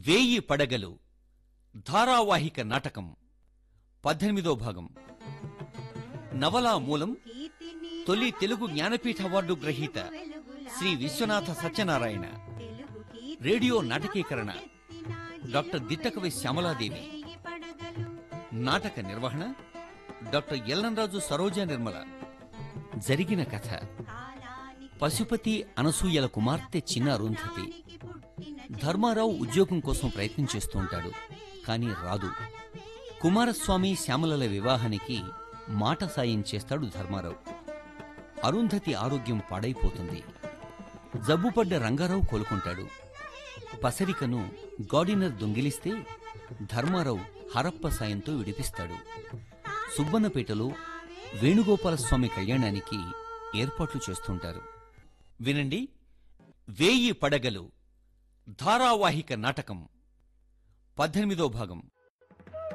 వేయి పడగలు ధారావాహిక నాటకం పద్దెనిమిదో భాగం నవలా మూలం తొలి తెలుగు జ్ఞానపీఠ అవార్డు గ్రహీత శ్రీ విశ్వనాథ సత్యనారాయణ రేడియో నాటకీకరణ డాక్టర్ దిట్టకవి శ్యామలాదేవి నాటక నిర్వహణ డాక్టర్ ఎల్లంరాజు సరోజా నిర్మల జరిగిన కథ పశుపతి అనసూయల కుమార్తె చిన్న అరుంధతి ధర్మారావు ఉద్యోగం కోసం ప్రయత్నం చేస్తూ ఉంటాడు కానీ రాదు కుమారస్వామి శ్యామలల వివాహానికి మాట సాయం చేస్తాడు ధర్మారావు అరుంధతి ఆరోగ్యం పాడైపోతుంది జబ్బుపడ్డ రంగారావు కోలుకుంటాడు పసరికను గార్డినర్ దొంగిలిస్తే ధర్మారావు హరప్ప సాయంతో విడిపిస్తాడు సుబ్బన్నపేటలో వేణుగోపాలస్వామి కళ్యాణానికి ఏర్పాట్లు చేస్తుంటారు వినండి వేయి పడగలు ధారావాహిక నాటకం పద్దెనిమిదో భాగం